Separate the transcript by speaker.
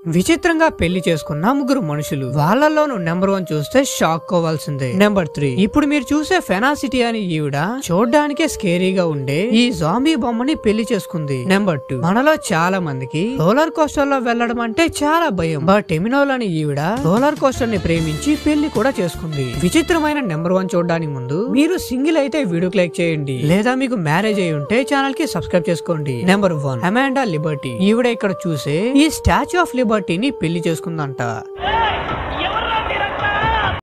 Speaker 1: విచిత్రంగా పెళ్లి చేసుకున్న ముగ్గురు మనుషులు వాళ్ళలోను నెంబర్ వన్ చూస్తే షాక్ కోవాల్సిందే నెంబర్ త్రీ ఇప్పుడు మీరు చూసే ఫెనాసిటీ అని ఈవిడ చూడడానికే స్కేరీగా ఉండే ఈ జాంబీ బొమ్మని పెళ్లి చేసుకుంది నెంబర్ టూ మనలో చాలా మందికి రోలర్ కోస్టర్ లో వెళ్లడం అంటే చాలా భయం బట్ ఎమినోల్ అని ఈవిడ రోలర్ కోస్టర్ ని ప్రేమించి పెళ్లి కూడా చేసుకుంది విచిత్రమైన నెంబర్ వన్ చూడడానికి ముందు మీరు సింగిల్ అయితే వీడియోకి లైక్ చేయండి లేదా మీకు మ్యారేజ్ అయి ఉంటే ఛానల్ కి సబ్స్క్రైబ్ చేసుకోండి నెంబర్ వన్ అమాండా లిబర్టీ ఈవిడ ఇక్కడ చూసే ఈ స్టాచ్యూ ఆఫ్ లిబర్టీని పెళ్లి చేసుకుందంట